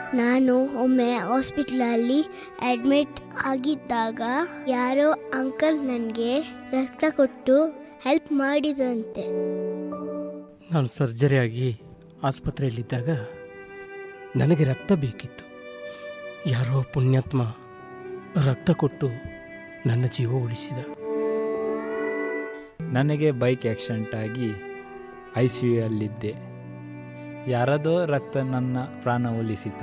ನಾನು ಒಮ್ಮೆ ಹಾಸ್ಪಿಟ್ಲಲ್ಲಿ ಅಡ್ಮಿಟ್ ಆಗಿದ್ದಾಗ ಯಾರೋ ಅಂಕಲ್ ನನಗೆ ರಕ್ತ ಕೊಟ್ಟು ಹೆಲ್ಪ್ ಮಾಡಿದಂತೆ ನಾನು ಸರ್ಜರಿ ಆಗಿ ಆಸ್ಪತ್ರೆಯಲ್ಲಿದ್ದಾಗ ನನಗೆ ರಕ್ತ ಬೇಕಿತ್ತು ಯಾರೋ ಪುಣ್ಯಾತ್ಮ ರಕ್ತ ಕೊಟ್ಟು ನನ್ನ ಜೀವ ಉಳಿಸಿದ ನನಗೆ ಬೈಕ್ ಆಕ್ಸಿಡೆಂಟ್ ಆಗಿ ಐ ಸಿ ಯು ಅಲ್ಲಿದ್ದೆ ಯಾರದೋ ರಕ್ತ ನನ್ನ ಪ್ರಾಣ ಒಲಿಸಿತು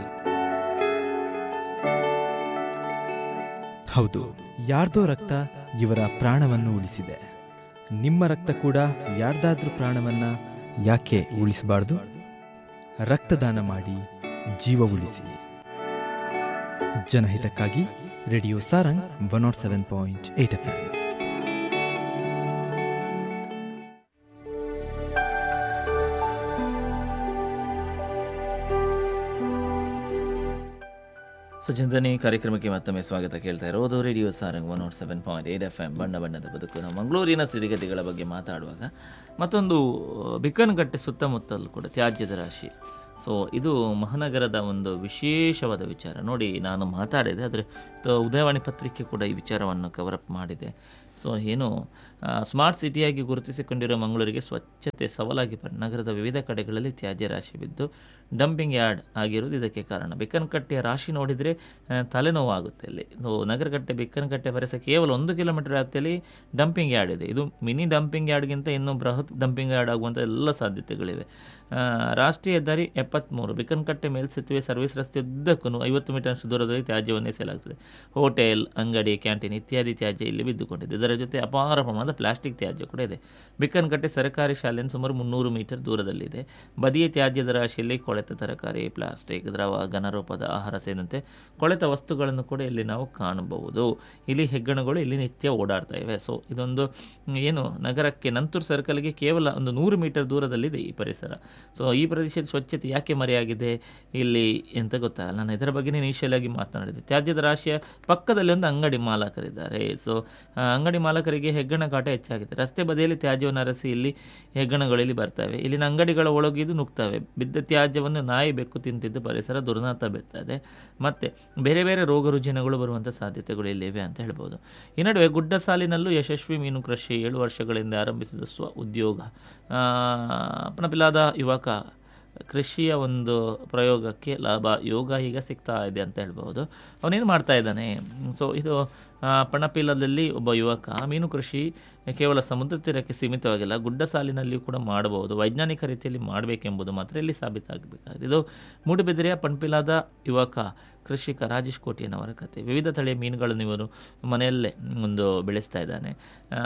ಹೌದು ಯಾರ್ದೋ ರಕ್ತ ಇವರ ಪ್ರಾಣವನ್ನು ಉಳಿಸಿದೆ ನಿಮ್ಮ ರಕ್ತ ಕೂಡ ಯಾರ್ದಾದ್ರೂ ಪ್ರಾಣವನ್ನ ಯಾಕೆ ಉಳಿಸಬಾರ್ದು ರಕ್ತದಾನ ಮಾಡಿ ಜೀವ ಉಳಿಸಿ ಜನಹಿತಕ್ಕಾಗಿ radio Sarang one nought seven point eight F M ಸುಚಿಂತನೆ ಕಾರ್ಯಕ್ರಮಕ್ಕೆ ಮತ್ತೊಮ್ಮೆ ಸ್ವಾಗತ ಕೇಳ್ತಾ ಇರೋದು radio Sarang one nought seven point eight F M ಬಣ್ಣ ಬಣ್ಣದ ಬದುಕು ನಾವು ಮಂಗಳೂರಿನ ಸ್ಥಿತಿಗತಿಗಳ ಬಗ್ಗೆ ಮಾತಾಡುವಾಗ ಮತ್ತೊಂದು ಬಿಕ್ಕನಗಟ್ಟೆ ಸುತ್ತಮುತ್ತಲು ಕೂಡ ತ್ಯಾಜ್ಯದ ರಾಶಿ ಸೊ ಇದು ಮಹಾನಗರದ ಒಂದು ವಿಶೇಷವಾದ ವಿಚಾರ ನೋಡಿ ನಾನು ಮಾತಾಡಿದೆ ಆದರೆ ಉದಯವಾಣಿ ಪತ್ರಿಕೆ ಕೂಡ ಈ ವಿಚಾರವನ್ನು ಕವರಪ್ ಮಾಡಿದೆ ಸೊ ಏನು ಆ, ಸ್ಮಾರ್ಟ್ ಸಿಟಿಯಾಗಿ ಗುರುತಿಸಿಕೊಂಡಿರೋ ಮಂಗಳೂರಿಗೆ ಸ್ವಚ್ಛತೆ ಸವಾಲಾಗಿ ಬರ್ ನಗರದ ವಿವಿಧ ಕಡೆಗಳಲ್ಲಿ ತ್ಯಾಜ್ಯ ರಾಶಿ ಬಿದ್ದು ಡಂಪಿಂಗ್ ಯಾರ್ಡ್ ಆಗಿರೋದು ಇದಕ್ಕೆ ಕಾರಣ ಬಿಕ್ಕನಕಟ್ಟೆಯ ರಾಶಿ ನೋಡಿದರೆ ಆ, ತಲೆನೋವಾಗುತ್ತೆ ಇಲ್ಲಿ ಸೊ ನಗರಕಟ್ಟೆ ಬಿಕ್ಕನಕಟ್ಟೆ ಪರಿಸರ ಕೇವಲ ಒಂದು ಕಿಲೋಮೀಟರ್ ವ್ಯಾಪ್ತಿಯಲ್ಲಿ ಡಂಪಿಂಗ್ ಯಾರ್ಡ್ ಇದೆ ಇದು ಮಿನಿ ಡಂಪಿಂಗ್ ಯಾರ್ಡ್ಗಿಂತ ಇನ್ನೂ ಬೃಹತ್ ಡಂಪಿಂಗ್ ಯಾರ್ಡ್ ಆಗುವಂಥ ಎಲ್ಲ ಸಾಧ್ಯತೆಗಳಿವೆ ಆ, ರಾಷ್ಟ್ರೀಯ ಹೆದ್ದಾರಿ ಎಪ್ಪತ್ತ್ಮೂರು ಬಿಕ್ಕನಕಟ್ಟೆ ಮೇಲ್ಸೇತುವೆ ಸರ್ವಿಸ್ ರಸ್ತೆ ಉದ್ದಕ್ಕೂ ಐವತ್ತು ಮೀಟರ್ನಷ್ಟು ದೂರದಲ್ಲಿ ತ್ಯಾಜ್ಯವನ್ನು ಎಸೆಯಲಾಗ್ತದೆ ಹೋಟೆಲ್ ಅಂಗಡಿ ಕ್ಯಾಂಟೀನ್ ಇತ್ಯಾದಿ ತ್ಯಾಜ್ಯ ಇಲ್ಲಿ ಬಿದ್ದುಕೊಂಡಿದೆ ಇದರ ಜೊತೆ ಅಪಾರ ಪ್ರಮಾಣದ ಪ್ಲಾಸ್ಟಿಕ್ ತ್ಯಾಜ್ಯ ಕೂಡ ಇದೆ ಬಿಕ್ಕನಕಟ್ಟೆ ಸರ್ಕಾರಿ ಶಾಲೆಯಿಂದ ಸುಮಾರು ಮುನ್ನೂರು ಮೀಟರ್ ದೂರದಲ್ಲಿದೆ ಬದಿಯ ತ್ಯಾಜ್ಯದ ರಾಶಿಯಲ್ಲಿ ಕೊಳೆತ ತರಕಾರಿ ಪ್ಲಾಸ್ಟಿಕ್ ದ್ರವ ಘನರೂಪದ ಆಹಾರ ಸೇರಿದಂತೆ ಕೊಳೆತ ವಸ್ತುಗಳನ್ನು ಕೂಡ ಇಲ್ಲಿ ನಾವು ಕಾಣಬಹುದು ಇಲ್ಲಿ ಹೆಗ್ಗಣಗಳು ಇಲ್ಲಿ ನಿತ್ಯ ಓಡಾಡ್ತಾ ಇವೆ ಸೊ ಇದೊಂದು ಮ್, ಏನು ನಗರಕ್ಕೆ ನಂತೂರು ಸರ್ಕಲ್ಗೆ ಕೇವಲ ಒಂದು ನೂರು ಮೀಟರ್ ದೂರದಲ್ಲಿದೆ ಈ ಪರಿಸರ ಸೊ ಈ ಪ್ರದೇಶದ ಸ್ವಚ್ಛತೆ ಯಾಕೆ ಮರೆಯಾಗಿದೆ ಇಲ್ಲಿ ಎಂತ ಗೊತ್ತಾಗಲ್ಲ ನಾನು ಇದರ ಬಗ್ಗೆ ಇನಿಷಿಯಲ್ ಆಗಿ ಮಾತನಾಡಿದೆ ತ್ಯಾಜ್ಯದ ರಾಶಿಯ ಪಕ್ಕದಲ್ಲಿ ಒಂದು ಅಂಗಡಿ ಮಾಲಕರಿದ್ದಾರೆ ಸೊ ಆ, ಅಂಗಡಿ ಮಾಲಕರಿಗೆ ಹೆಗ್ಗಣ ಕಾಟ ಹೆಚ್ಚಾಗಿದೆ ರಸ್ತೆ ಬದಿಯಲ್ಲಿ ತ್ಯಾಜ್ಯವನ್ನು ಅರಸಿ ಇಲ್ಲಿ ಹೆಗ್ಗಣಗಳು ಇಲ್ಲಿ ಬರ್ತವೆ ಇಲ್ಲಿನ ಅಂಗಡಿಗಳ ಒಳಗಿದು ನುಗ್ತವೆ ಬಿದ್ದ ತ್ಯಾಜ್ಯವನ್ನು ನಾಯಿ ಬೆಕ್ಕು ತಿಂತಿದ್ದು ಪರಿಸರ ದುರ್ನಾತ ಬೀರ್ತದೆ ಮತ್ತು ಬೇರೆ ಬೇರೆ ರೋಗ ರುಜಿನಗಳು ಬರುವಂಥ ಸಾಧ್ಯತೆಗಳು ಇಲ್ಲಿವೆ ಅಂತ ಹೇಳ್ಬೋದು ಈ ನಡುವೆ ಗುಡ್ಡ ಸಾಲಿನಲ್ಲೂ ಯಶಸ್ವಿ ಮೀನು ಕೃಷಿ ಏಳು ವರ್ಷಗಳಿಂದ ಆರಂಭಿಸಿದ ಸ್ವ ಉದ್ಯೋಗ ಆ, ಪಣಪಿಲಾದ ಯುವಕ ಕೃಷಿಯ ಒಂದು ಪ್ರಯೋಗಕ್ಕೆ ಲಾಭ ಯೋಗ ಈಗ ಸಿಗ್ತಾ ಇದೆ ಅಂತ ಹೇಳ್ಬೋದು ಅವನೇನು ಮಾಡ್ತಾ ಇದ್ದಾನೆ ಸೊ ಇದು ಆ, ಪಣಪಿಲದಲ್ಲಿ ಒಬ್ಬ ಯುವಕ ಮೀನು ಕೃಷಿ ಕೇವಲ ಸಮುದ್ರ ತೀರಕ್ಕೆ ಸೀಮಿತವಾಗಿಲ್ಲ ಗುಡ್ಡ ಸಾಲಿನಲ್ಲಿಯೂ ಕೂಡ ಮಾಡಬಹುದು ವೈಜ್ಞಾನಿಕ ರೀತಿಯಲ್ಲಿ ಮಾಡಬೇಕೆಂಬುದು ಮಾತ್ರ ಇಲ್ಲಿ ಸಾಬೀತಾಗಬೇಕಾಗಿದೆ ಇದು ಮೂಡುಬಿದಿರೆಯ ಪಣಪಿಲಾದ ಯುವಕ ಕೃಷಿಕ ರಾಜೇಶ್ ಕೋಟಿಯನವರ ಕತೆ ವಿವಿಧ ತಳಿಯ ಮೀನುಗಳನ್ನು ಇವರು ಮನೆಯಲ್ಲೇ ಒಂದು ಬೆಳೆಸ್ತಾ ಇದ್ದಾನೆ ಆ,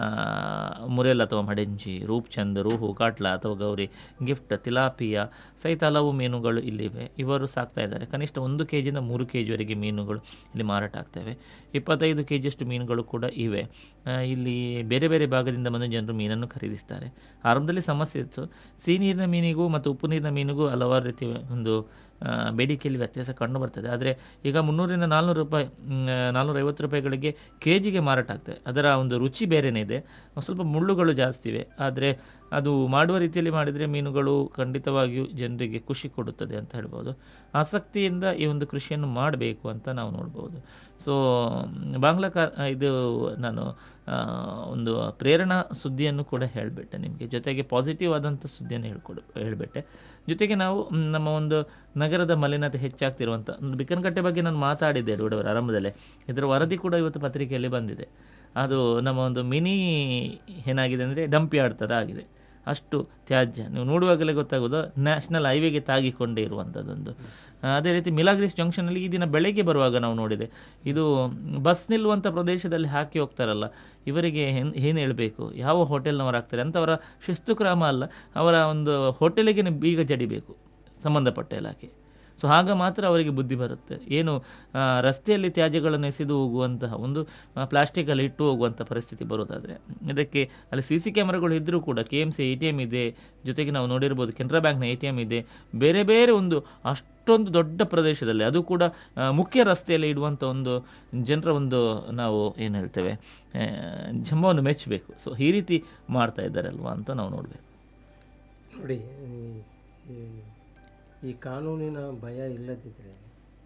ಮುರೆಲ್ ಅಥವಾ ಮಡೆಂಜಿ ರೂಪ್ಚಂದ್ ರೂಹು ಕಾಟ್ಲ ಅಥವಾ ಗೌರಿ ಗಿಫ್ಟ್ ತಿಲಾಪಿಯ ಸಹಿತ ಹಲವು ಮೀನುಗಳು ಇಲ್ಲಿವೆ ಇವರು ಸಾಕ್ತಾ ಇದ್ದಾರೆ ಕನಿಷ್ಠ ಒಂದು ಕೆ ಜಿಯಿಂದ ಮೂರು ಕೆ ಜಿವರೆಗೆ ಮೀನುಗಳು ಇಲ್ಲಿ ಮಾರಾಟ ಆಗ್ತವೆ ಇಪ್ಪತ್ತೈದು ಕೆ ಜಿಯಷ್ಟು ಮೀನುಗಳು ಕೂಡ ಇವೆ ಆ, ಇಲ್ಲಿ ಬೇರೆ ಬೇರೆ ಭಾಗದಿಂದ ಬಂದು ಜನರು ಮೀನನ್ನು ಖರೀದಿಸ್ತಾರೆ ಆರಂಭದಲ್ಲಿ ಸಮಸ್ಯೆ ಇತ್ತು ಸಿಹಿ ನೀರಿನ ಮೀನಿಗೂ ಮತ್ತು ಉಪ್ಪು ನೀರಿನ ಮೀನಿಗೂ ಹಲವಾರು ರೀತಿಯ ಒಂದು ಆ, ಬೇಡಿಕೆಯಲ್ಲಿ ವ್ಯತ್ಯಾಸ ಕಂಡು ಬರ್ತದೆ ಆದರೆ ಈಗ ಮುನ್ನೂರಿಂದ ನಾಲ್ನೂರು ರೂಪಾಯಿ ನಾಲ್ನೂರೈವತ್ತು ರೂಪಾಯಿಗಳಿಗೆ ಕೆ ಜಿಗೆ ಮಾರಾಟ ಆಗ್ತದೆ ಅದರ ಒಂದು ರುಚಿ ಬೇರೆಯೇ ಇದೆ ಒಂದ್ ಸ್ವಲ್ಪ ಮುಳ್ಳುಗಳು ಜಾಸ್ತಿ ಇವೆ ಆದರೆ ಅದು ಮಾಡುವ ರೀತಿಯಲ್ಲಿ ಮಾಡಿದರೆ ಮೀನುಗಳು ಖಂಡಿತವಾಗಿಯೂ ಜನರಿಗೆ ಖುಷಿ ಕೊಡುತ್ತದೆ ಅಂತ ಹೇಳ್ಬೋದು ಆಸಕ್ತಿಯಿಂದ ಈ ಒಂದು ಕೃಷಿಯನ್ನು ಮಾಡಬೇಕು ಅಂತ ನಾವು ನೋಡ್ಬೋದು ಸೊ ಬಾಂಗ್ಲಾ ಕಾ ಇದು ನಾನು ಆ, ಒಂದು ಪ್ರೇರಣಾ ಸುದ್ದಿಯನ್ನು ಕೂಡ ಹೇಳಿಬಿಟ್ಟೆ ನಿಮಗೆ ಜೊತೆಗೆ ಪಾಸಿಟಿವ್ ಆದಂಥ ಸುದ್ದಿಯನ್ನು ಹೇಳ್ಕೊಡು ಹೇಳಿಬಿಟ್ಟೆ ಜೊತೆಗೆ ನಾವು ಮ್, ನಮ್ಮ ಒಂದು ನಗರದ ಮಲಿನತೆ ಹೆಚ್ಚಾಗ್ತಿರುವಂಥ ಒಂದು ಬಿಕ್ಕನಕಟ್ಟೆ ಬಗ್ಗೆ ನಾನು ಮಾತಾಡಿದ್ದೆ ರೂಢವರ ಆರಂಭದಲ್ಲೇ ಇದರ ವರದಿ ಕೂಡ ಇವತ್ತು ಪತ್ರಿಕೆಯಲ್ಲಿ ಬಂದಿದೆ ಅದು ನಮ್ಮ ಒಂದು ಮಿನಿ ಏನಾಗಿದೆ ಅಂದರೆ ಡಂಪ್ ಯಾರ್ಡ್ ಥರ ಆಗಿದೆ ಅಷ್ಟು ತ್ಯಾಜ್ಯ ನೀವು ನೋಡುವಾಗಲೇ ಗೊತ್ತಾಗೋದು ನ್ಯಾಷನಲ್ ಹೈವೇಗೆ ತಾಗಿಕೊಂಡೇ ಇರುವಂಥದ್ದೊಂದು ಆ, ಅದೇ ರೀತಿ ಮಿಲಾಗ್ರಿಸ್ ಜಂಕ್ಷನಲ್ಲಿ ಈ ದಿನ ಬೆಳಗ್ಗೆ ಬರುವಾಗ ನಾವು ನೋಡಿದೆ ಇದು ಬಸ್ ನಿಲ್ಲುವಂಥ ಪ್ರದೇಶದಲ್ಲಿ ಹಾಕಿ ಹೋಗ್ತಾರಲ್ಲ ಇವರಿಗೆ ಏನ್ ಏನು ಹೇಳಬೇಕು ಯಾವ ಹೋಟೆಲ್ನವರು ಆಗ್ತಾರೆ ಅಂಥವರ ಶಿಸ್ತು ಕ್ರಮ ಅಲ್ಲ ಅವರ ಒಂದು ಹೋಟೆಲಿಗೆ ಬೀಗ ಜಡಿಬೇಕು ಸಂಬಂಧಪಟ್ಟ ಇಲಾಖೆ ಸೊ ಆಗ ಮಾತ್ರ ಅವರಿಗೆ ಬುದ್ಧಿ ಬರುತ್ತೆ ಏನು ಆ, ರಸ್ತೆಯಲ್ಲಿ ತ್ಯಾಜ್ಯಗಳನ್ನು ಎಸೆದು ಹೋಗುವಂತಹ ಒಂದು ಪ್ಲಾಸ್ಟಿಕಲ್ಲಿ ಇಟ್ಟು ಹೋಗುವಂಥ ಪರಿಸ್ಥಿತಿ ಬರೋದಾದರೆ ಇದಕ್ಕೆ ಅಲ್ಲಿ ಸಿ ಸಿ ಕ್ಯಾಮ್ರಾಗಳು ಇದ್ದರೂ ಕೂಡ K M C A T M ಇದೆ ಜೊತೆಗೆ ನಾವು ನೋಡಿರ್ಬೋದು ಕೆನರಾ ಬ್ಯಾಂಕ್ನ ಎ ಟಿ ಎಮ್ ಇದೆ ಬೇರೆ ಬೇರೆ ಒಂದು ಅಷ್ಟೊಂದು ದೊಡ್ಡ ಪ್ರದೇಶದಲ್ಲಿ ಅದು ಕೂಡ ಆ, ಮುಖ್ಯ ರಸ್ತೆಯಲ್ಲಿ ಇಡುವಂಥ ಒಂದು ಜನರ ಒಂದು ನಾವು ಏನು ಹೇಳ್ತೇವೆ ಆ, ಜಂಬವನ್ನು ಮೆಚ್ಚಬೇಕು ಸೊ ಈ ರೀತಿ ಮಾಡ್ತಾ ಇದ್ದಾರಲ್ವಾ ಅಂತ ನಾವು ನೋಡಬೇಕು ನೋಡಿ ಈ- ಈ- ಈ ಕಾನೂನಿನ ಭಯ ಇಲ್ಲದಿದ್ದರೆ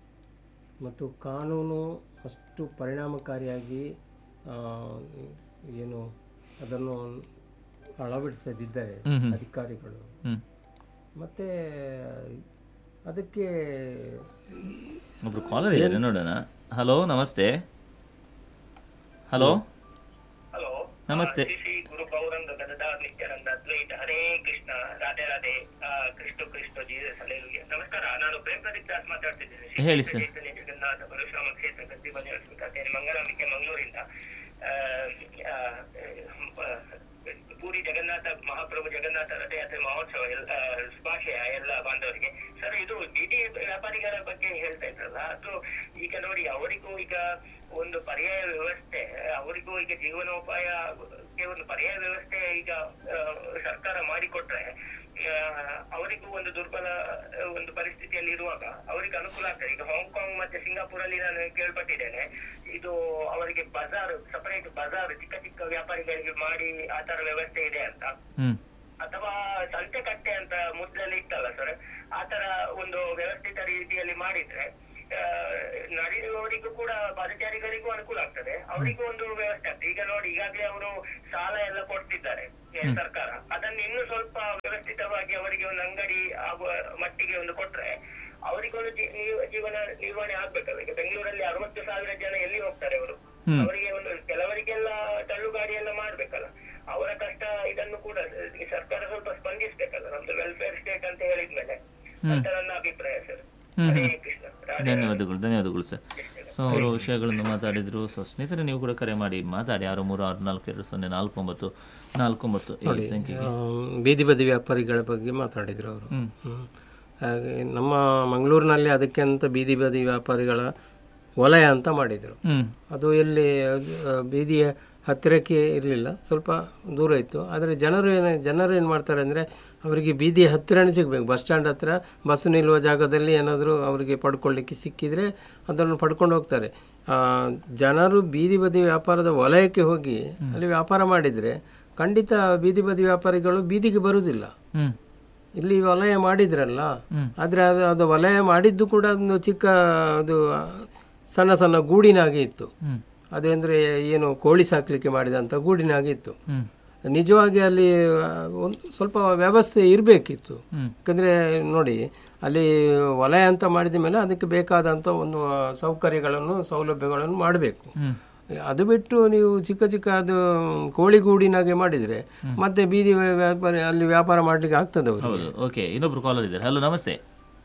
ಮತ್ತು ಕಾನೂನು ಅಷ್ಟು ಪರಿಣಾಮಕಾರಿಯಾಗಿ ಆ, ಏನು ಅದನ್ನು ಅಳವಡಿಸದಿದ್ದರೆ ಹ್ಮ್ ಹ್ಮ್. ಅಧಿಕಾರಿಗಳು ಹ್ಮ್ ಮತ್ತು ಅದಕ್ಕೆ ಒಬ್ರು ಕಾಲರ್ ಇದ್ದಾರೆ ನೋಡೋಣ ಹಲೋ ನಮಸ್ತೆ ಹಲೋ ಹಲೋ ನಮಸ್ತೆ ಶ್ರೀ ಶ್ರೀ ಗುರು ಗೌರಂಗ ಗದದಾರ್ ನಿತ್ಯಾನಂದ ಅದ್ವೈತ ಹರೇ ಕೃಷ್ಣ ರಾಧೆ ರಾಧೆ ಆ, ಕೃಷ್ಣ ಕೃಷ್ಣ ಜೀಸಸ್ ಅಲ್ಲೆಲೂಯ ನಮಸ್ಕಾರ ನಾನು ಪ್ರೇಮ್ ಪ್ರದೀಪ್ ದಾಸ್ ಮಾತಾಡ್ತಿದ್ದೇನೆ ಶ್ರೀ ಹೇಳಿ ಕೃಷ್ಣ ಸರ್. ಚೈತನ್ಯ ಜಗನ್ನಾಥ ಪರಶುರಾಮ ಕ್ಷೇತ್ರ ಗದ್ದಿ ಬಂದಿರಬೇಕಾದ್ರೆ ಮಂಗಳಾಂಬಿಕೆ ಮಂಗಳೂರಿಂದ ಆ, ಆ, ಆ, ಪೂರಿ ಜಗನ್ನಾಥ ಮಹಾಪ್ರಭು ಜಗನ್ನಾಥ ರಥಯಾತ್ರೆ ಮಹೋತ್ಸವ ಎಲ್ಲ ಆ, ಶುಭಾಶಯ ಎಲ್ಲ ಬಾಂಧವರಿಗೆ ಸರ್ ಇದು ಬೀದಿ ವ್ಯಾಪಾರಿಗಳ ಬಗ್ಗೆ ಹೇಳ್ತಾ ಇದ್ರಲ್ಲ ಅದು ಈಗ ನೋಡಿ ಅವರಿಗೂ ಈಗ ಒಂದು ಪರ್ಯಾಯ ವ್ಯವಸ್ಥೆ ಅವರಿಗೂ ಈಗ ಜೀವನೋಪಾಯಕ್ಕೆ ಒಂದು ಪರ್ಯಾಯ ವ್ಯವಸ್ಥೆ ಈಗ ಆ, ಸರ್ಕಾರ ಮಾಡಿಕೊಟ್ರೆ ಆ, ಅವರಿಗೂ ಒಂದು ದುರ್ಬಲ ಆ, ಒಂದು ಪರಿಸ್ಥಿತಿಯಲ್ಲಿ ಇರುವಾಗ ಅವರಿಗೆ ಅನುಕೂಲ ಆಗ್ತದೆ ಈಗ ಹಾಂಗ್ಕಾಂಗ್ ಮತ್ತೆ ಸಿಂಗಾಪುರ್ ಅಲ್ಲಿ ನಾನು ಕೇಳ್ಪಟ್ಟಿದ್ದೇನೆ ಇದು ಅವರಿಗೆ ಬಜಾರ್ ಸಪರೇಟ್ ಬಜಾರ್ ಚಿಕ್ಕ ಚಿಕ್ಕ ವ್ಯಾಪಾರಿಗಳಿಗೆ ಮಾಡಿ ಆ ತರ ವ್ಯವಸ್ಥೆ ಇದೆ ಅಂತ ಹ್ಮ್ ಅಥವಾ ಸಂತೆ ಕಟ್ಟೆ ಅಂತ ಮೊದಲಲ್ಲಿ ಇತ್ತಲ್ಲ ಸರ್ ಆ ತರ ಒಂದು ವ್ಯವಸ್ಥಿತ ರೀತಿಯಲ್ಲಿ ಮಾಡಿದ್ರೆ ಆ, ನಡೆಯುವವರಿಗೂ ಕೂಡ ಪಾದಚಾರಿಗಳಿಗೂ ಅನುಕೂಲ ಆಗ್ತದೆ ಅವರಿಗೂ ಒಂದು ವ್ಯವಸ್ಥೆ ಆಗ್ತದೆ ಈಗ ನೋಡಿ ಈಗಾಗಲೇ ಅವರು ಸಾಲ ಎಲ್ಲ ಕೊಡ್ತಿದ್ದಾರೆ ಏ, ಸರ್ಕಾರ ಅದನ್ನು ಇನ್ನು ಸ್ವಲ್ಪ ವ್ಯವಸ್ಥಿತವಾಗಿ ಅವರಿಗೆ ಒಂದು ಅಂಗಡಿ ಆಗುವ ಮಟ್ಟಿಗೆ ಒಂದು ಕೊಟ್ರೆ ಅವರಿಗೊಂದು ಜೀ- ನೀವ್- ಜೀವನ ನಿರ್ವಹಣೆ ಆಗ್ಬೇಕಲ್ಲ ಈಗ ಬೆಂಗಳೂರಲ್ಲಿ ಅರವತ್ತು ಸಾವಿರ ಜನ ಎಲ್ಲಿ ಹೋಗ್ತಾರೆ ಅವರು ಅವರಿಗೆ ಒಂದು ಕೆಲವರಿಗೆಲ್ಲ ತಳ್ಳುಗಾಡಿ ಎಲ್ಲ ಮಾಡ್ಬೇಕಲ್ಲ ಅವರ ಕಷ್ಟ ಇದನ್ನು ಕೂಡ ಈ ಸರ್ಕಾರ ಸ್ವಲ್ಪ ಸ್ಪಂದಿಸ್ಬೇಕಲ್ಲ ನಮ್ದು ವೆಲ್ಫೇರ್ ಸ್ಟೇಟ್ ಅಂತ ಹೇಳಿದ್ಮೇಲೆ ಅಂತ ನನ್ನ ಅಭಿಪ್ರಾಯ ಸರ್ ಹರೇ ಕೃಷ್ಣ ರಾಧೆ ಧನ್ಯವಾದಗಳು ಧನ್ಯವಾದಗಳು ಸರ್ ಸೊ ಅವರು ವಿಷಯಗಳನ್ನು ಮಾತಾಡಿದ್ರು ಸೊ ಸ್ನೇಹಿತರೆ ನೀವು ಕೂಡ ಕರೆ ಮಾಡಿ ಮಾತಾಡಿ ಆರು ಮೂರು ಆರು ನಾಲ್ಕು ಎರಡು ಸೊನ್ನೆ ನಾಲ್ಕು ಒಂಬತ್ತು ನಾಲ್ಕು ಒಂಬತ್ತು ಈ ಸಂಖ್ಯೆಗೆ ಆ, ಬೀದಿ ಬದಿ ವ್ಯಾಪಾರಿಗಳ ಬಗ್ಗೆ ಮಾತಾಡಿದರು ಅವರು ಹಾಗೆ ನಮ್ಮ ಮಂಗಳೂರಿನಲ್ಲಿ ಅದಕ್ಕೆ ಅಂತ ಬೀದಿ ಬದಿ ವ್ಯಾಪಾರಿಗಳ ವಲಯ ಅಂತ ಮಾಡಿದರು ಹ್ಮ್ ಅದು ಎಲ್ಲಿ ಅದು, ಆ, ಬೀದಿಯ ಹತ್ತಿರಕ್ಕೆ ಇರಲಿಲ್ಲ ಸ್ವಲ್ಪ ದೂರ ಇತ್ತು ಆದರೆ ಜನರು ಏನು ಜನರು ಏನು ಮಾಡ್ತಾರೆ ಅಂದರೆ ಅವರಿಗೆ ಬೀದಿ ಹತ್ತಿರನೇ ಸಿಗಬೇಕು ಬಸ್ ಸ್ಟ್ಯಾಂಡ್ ಹತ್ತಿರ ಬಸ್ ನಿಲ್ಲುವ ಜಾಗದಲ್ಲಿ ಏನಾದರೂ ಅವರಿಗೆ ಪಡ್ಕೊಳ್ಳಿಕ್ಕೆ ಸಿಕ್ಕಿದರೆ ಅದನ್ನು ಪಡ್ಕೊಂಡು ಹೋಗ್ತಾರೆ ಆ, ಜನರು ಬೀದಿ ಬದಿ ವ್ಯಾಪಾರದ ವಲಯಕ್ಕೆ ಹೋಗಿ ಅಲ್ಲಿ ವ್ಯಾಪಾರ ಮಾಡಿದರೆ ಖಂಡಿತ ಬೀದಿ ಬದಿ ವ್ಯಾಪಾರಿಗಳು ಬೀದಿಗೆ ಬರುವುದಿಲ್ಲ ಹ್ಮ್ ಇಲ್ಲಿ ವಲಯ ಮಾಡಿದ್ರಲ್ಲ ಆದರೆ ಅದು ಅದು ವಲಯ ಮಾಡಿದ್ದು ಕೂಡ ಒಂದು ಚಿಕ್ಕ ಅದು ಆ, ಸಣ್ಣ ಸಣ್ಣ ಗೂಡಿನಾಗೆ ಇತ್ತು ಅದು ಅಂದರೆ ಏನು ಕೋಳಿ ಸಾಕಲಿಕ್ಕೆ ಮಾಡಿದಂಥ ಗೂಡಿನಾಗೆ ಇತ್ತು ನಿಜವಾಗಿ ಅಲ್ಲಿ ಆ, ಒಂದು ಸ್ವಲ್ಪ ವ್ಯವಸ್ಥೆ ಇರಬೇಕಿತ್ತು ಯಾಕಂದರೆ ನೋಡಿ ಅಲ್ಲಿ ವಲಯ ಅಂತ ಮಾಡಿದ ಮೇಲೆ ಅದಕ್ಕೆ ಬೇಕಾದಂಥ ಒಂದು ಆ, ಸೌಕರ್ಯಗಳನ್ನು ಸೌಲಭ್ಯಗಳನ್ನು ಮಾಡಬೇಕು ಅದು ಬಿಟ್ಟು ನೀವು ಚಿಕ್ಕ ಚಿಕ್ಕ ಅದು ಕೋಳಿ ಗೂಡಿನಾಗೆ ಮಾಡಿದರೆ ಮತ್ತೆ ಬೀದಿ ವ್ಯಾ- ವ್ಯಾಪಾರ ಅಲ್ಲಿ ವ್ಯಾಪಾರ ಮಾಡಲಿಕ್ಕೆ ಆಗ್ತದೆ ಅವರು ಹೌದು ಓಕೆ ಇನ್ನೊಬ್ರು ಕಾಲರ್ ಇದ್ದಾರೆ ಹಲೋ ನಮಸ್ತೆ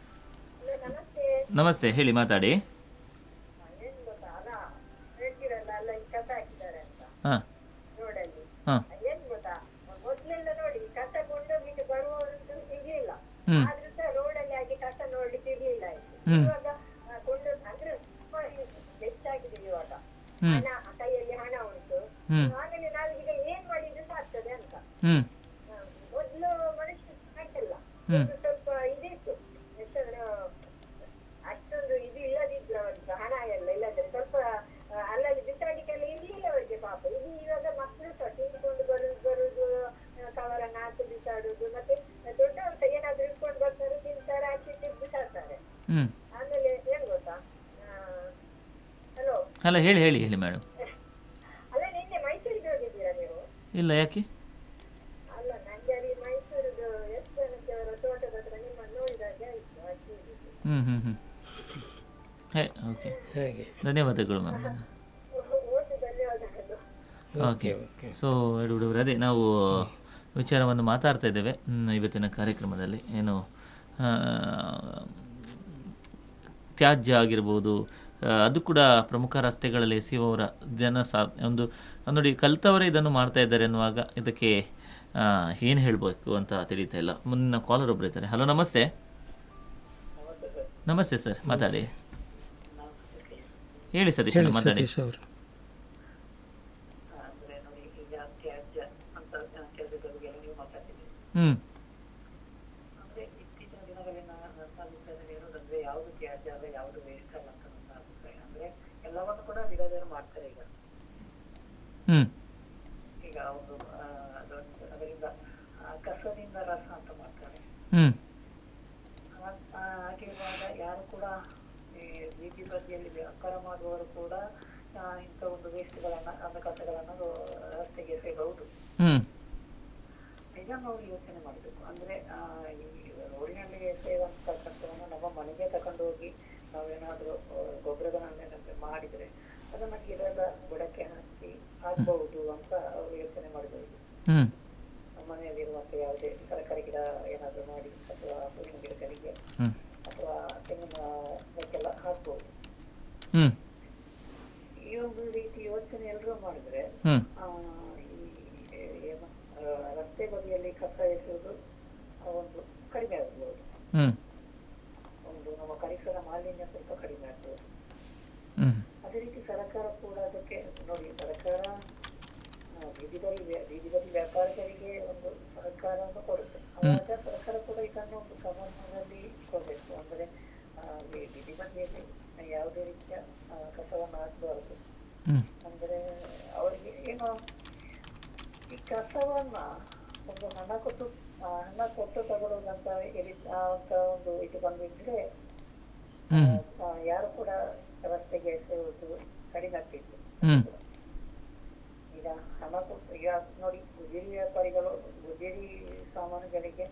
ನಮಸ್ತೆ ಹೇಳಿ ಮಾತಾಡಿ ಹಾ ಹಾ ಏನ್ ಗೊತ್ತಾ ಮೊದ್ಲೆಲ್ಲ ನೋಡಿ ಕಸ ಕೊಂಡೋಗ್ಲಿಕ್ಕೆ ಬರುವವರಂತೂ ಸಿಗ್ಲಿಲ್ಲ ಹ್ಮ್. ಆದ್ರೂ ಸಹ ರೋಡಲ್ಲಿ ಹಾಗೆ ಕಸ ನೋಡ್ಲಿಕ್ಕೆ ಇರ್ಲಿಲ್ಲ ಇಲ್ಲಿ. ಹ್ಮ್. ಇವಾಗ ಆ, ಕೊಂಡು ಅಂದ್ರೆ ತುಂಬಾ ಹೆಚ್ಚಾಗಿದೆ ಇವಾಗ ಹಣ ಕೈಯಲ್ಲಿ ಹಣ ಉಂಟು ಹ್ಮ್. ಆಮೇಲೆ ನಾವೀಗ ಏನ್ ಮಾಡಿದ್ರು ಸಹ ಆಗ್ತದೆ ಅಂತ ಹ್ಮ್ ಆ, ಮೊದ್ಲು ಮನುಷ್ಯ ಹಾಕಲ್ಲ ಹ್ಮ್. ಮೊದ್ಲು ಸ್ವಲ್ಪ ಇದಿತ್ತು ಹೆಸರು ಅಷ್ಟೊಂದು ಇದು ಇಲ್ಲದಿದ್ರು ಅವರಿಗೆ ಹಣ ಎಲ್ಲ ಇಲ್ಲದ್ರೆ ಸ್ವಲ್ಪ ಆ, ಅಲ್ಲಲ್ಲಿ ಬಿಸಾಡಿಕೆಲ್ಲ ಇರ್ಲಿಲ್ಲ ಅವರಿಗೆ ಪಾಪ ಇದು ಇವಾಗ ಮಕ್ಕಳು ಸಹ ತಿಂದ್ಕೊಂಡು ಬರುದು ಬರುದು ಕವರನ್ನ ಹಾಕಿ ಬಿಸಾಡುದು ಮತ್ತೆ ದೊಡ್ಡವರು ಸಹ ಏನಾದ್ರು ಇಟ್ಕೊಂಡು ಬರ್ತಾರೆ ತಿಂತಾರೆ ಆಚೆ ಇಟ್ಟು ಬಿಸಾಡ್ತಾರೆ ಹ್ಮ್ ಆಮೇಲೆ ಏನ್ ಗೊತ್ತಾ ಹಲೋ ಅಲ್ಲ ಹೇಳಿ ಹೇಳಿ ಹೇಳಿ ಮೇಡಮ್ ಅಲ್ಲ ನಿನ್ನೆ ಮೈಸೂರಿಗೆ ಹೋಗಿದ್ದೀರಾ ನೀವು ಇಲ್ಲ ಯಾಕೆ ಅಲ್ಲ ನಂಗೆ ಅಲ್ಲಿ ಮೈಸೂರದು ಎಷ್ಟು ಜನಕ್ಕೆ ಅವರ ತೋಟದ ಹತ್ರ ನಿಮ್ಮನ್ನು ನೋಡಿದಾಗ ಆಯ್ತು ಅಷ್ಟೇ ಇದ್ದಿದ್ದು. ಹ್ಮ್ ಹ್ಮ್ ಹ್ಮ್ ಹೇ ಓಕೆ ಹೇಗೆ ಧನ್ಯವಾದಗಳು ಮ್ಯಾಮ್ ಓಟು ಧನ್ಯವಾದಗಳು ಓಕೆ ಸೊ ಹುಡುಗರು ಅದೇ ನಾವು ವಿಚಾರವನ್ನು ಮಾತಾಡ್ತಾ ಇದ್ದೇವೆ ಹ್ಮ್, ಇವತ್ತಿನ ಕಾರ್ಯಕ್ರಮದಲ್ಲಿ ಏನು ಆ, ತ್ಯಾಜ್ಯ ಆಗಿರ್ಬೋದು ಆ, ಅದು ಕೂಡ ಪ್ರಮುಖ ರಸ್ತೆಗಳಲ್ಲಿ ಎಸೆಯುವವರ ಜನ ಸಾ ಒಂದು ನೋಡಿ ಕಲ್ತವರೇ ಇದನ್ನು ಮಾಡ್ತಾ ಇದ್ದಾರೆ ಅನ್ನುವಾಗ ಇದಕ್ಕೆ ಏನು ಹೇಳಬೇಕು ಅಂತ ತಿಳಿತಾ ಇಲ್ಲ ಮುಂದಿನ ಕಾಲರ್ ಒಬ್ಬರು ಇರ್ತಾರೆ ಹಲೋ ನಮಸ್ತೆ ನಮಸ್ತೆ ಸರ್ ಮಾತಾಡಿ ಹೇಳಿ ಸತೀಶ್ ಹೇಳಿ ಮಾತಾಡಿ ಸತೀಶ್ ಅವರು ಅಂದ್ರೆ ನೋಡಿ ಈಗ ತ್ಯಾಜ್ಯ ಅಂತ ತ್ಯಾಜ್ಯದ ಬಗ್ಗೆ ನೀವು ಮಾತಾಡ್ತಿದ್ದೀರಿ ಹ್ಮ್ ಅಂದ್ರೆ ಇತ್ತೀಚಿನ ದಿನಗಳಲ್ಲಿ ನನ್ನ ನನ್ನ ಅಭಿಪ್ರಾಯದಲ್ಲಿ ಹೇಳೋದಂದ್ರೆ ಯಾವುದು ತ್ಯಾಜ್ಯ ಅಲ್ಲ ಯಾವುದು ವೇಸ್ಟ್ ಅಲ್ಲ ಅಂತ ನನ್ನ ಅಭಿಪ್ರಾಯ ಅಂದ್ರೆ ಎಲ್ಲವನ್ನು ಕೂಡ ವಿರೋಧರು ಮಾಡ್ತಾರೆ ಈಗ ಹ್ಮ್ ಈಗ ಒಂದು ಆ, ಅದೊಂದು ಅದರಿಂದ ಆ, ಕಸದಿಂದ ರಸ ಅಂತ ಮಾಡ್ತಾರೆ ಹ್ಮ್ ಆ- ಆ, ಹಾಗಿರುವಾಗ ಯಾರು ಕೂಡ ಈ ಬೀದಿ ಬದಿಯಲ್ಲಿ ವ್ಯಾಪಾರ ಮಾಡುವವರು ಕೂಡ ಆ, ಇಂಥ ಒಂದು ವೇಸ್ಟ್ಗಳನ್ನ ಅಂದ್ರೆ ಕಸಗಳನ್ನು ರಸ್ತೆಗೆ ಎಸೆಯಬಹುದು ಹ್ಮ್ ಇದನ್ನು ಅವರು ಯೋಚನೆ ಮಾಡಬೇಕು ಅಂದ್ರೆ ಆ, ಈ ರೋಡಿನಲ್ಲಿ ಎಸೆಯುವಂತ ಕಸವನ್ನು ನಮ್ಮ ಮನೆಗೆ ತಕೊಂಡು ಹೋಗಿ ನಾವೇನಾದ್ರೂ ಆ, ಗೊಬ್ಬರಗಳನ್ನೇನಾದ್ರೂ ಮಾಡಿದ್ರೆ ಅದನ್ನ ಗಿಡದ ಬುಡಕ್ಕೆ ಹಾಕಿ ಹಾಕ್ಬಹುದು ಅಂತ ಅವರು ಯೋಚನೆ ಮಾಡಬಹುದು ಹ್ಮ್ ನಮ್ಮ ಮನೆಯಲ್ಲಿರುವಂತ ಯಾವುದೇ ತರಕಾರಿ ಗಿಡ ಏನಾದ್ರೂ ಮಾಡಿ ಅಥವಾ ಹೂವಿನ ಗಿಡಗಳಿಗೆ ಹ್ಮ್ ಅಥವಾ ತೆಂಗಿನ ಇದಕ್ಕೆಲ್ಲ ಹಾಕ್ಬಹುದು ಹ್ಮ್ ಈ ಒಂದು ರೀತಿ ಯೋಚನೆ ಎಲ್ಲರೂ ಮಾಡಿದ್ರೆ ಹ್ಮ್ ಆ, ಈ ಏನು ಆ, ರಸ್ತೆ ಬದಿಯಲ್ಲಿ ಕಸ ಎಸೆಯುವುದು ಆ ಒಂದು ಕಡಿಮೆ ಆಗ್ಬೋದು ಹ್ಮ್ ಒಂದು ನಮ್ಮ ಪರಿಸರ ಮಾಲಿನ್ಯ ಸ್ವಲ್ಪ ಕಡಿಮೆ ಆಗ್ಬೋದು ಹ್ಮ್ ಅದೇ ರೀತಿ ಸರ್ಕಾರ ಕೂಡ ಅದಕ್ಕೆ ನೋಡಿ ಸರ್ಕಾರ ಆ, ಬೀದಿ ಬದಿ ವ್ಯಾ- ಬೀದಿ ಬದಿ ವ್ಯಾಪಾರಿಗಳಿಗೆ ಒಂದು ಸಹಕಾರವನ್ನು ಕೊಡುತ್ತೆ ಆವಾಗ ಸರ್ಕಾರ ಕೂಡ ಇದನ್ನು ಒಂದು ಗಮನದಲ್ಲಿ ಕೊಡಬೇಕು ಅಂದ್ರೆ ಆ, ಈ ಬೀದಿ ಬದಿಯಲ್ಲಿ ಯಾವುದೇ ರೀತಿಯ ಆ, ಕಸವನ್ನು ಹಾಕಬಾರದು ಹ್ಮ್ ಅಂದ್ರೆ ಅವರಿಗೆ ಏನು ಈ ಕಸವನ್ನ ಒಂದು ಹಣ ಕೊಟ್ಟು ಆ, ಹಣ ಕೊಟ್ಟು ತಗೊಳ್ಳುವುದಂತ ಎರಿ- ಆ, ಅಂತ ಒಂದು ಇದು ಬಂದಿದ್ರೆ ಹ್ಮ್ ಆ, ಯಾರು ಕೂಡ ರಸ್ತೆಗೆ ಎಸೆಯುವುದು ಕಡಿಮೆ ಆಗ್ತಿತ್ತು ಹ್ಮ್ ಈಗ ಹಣ ಕೊಟ್ಟು ಈಗ ನೋಡಿ ಗುಜರಿ ವ್ಯಾಪಾರಿಗಳು ಗುಜರಿ ಸಾಮಾನುಗಳಿಗೆ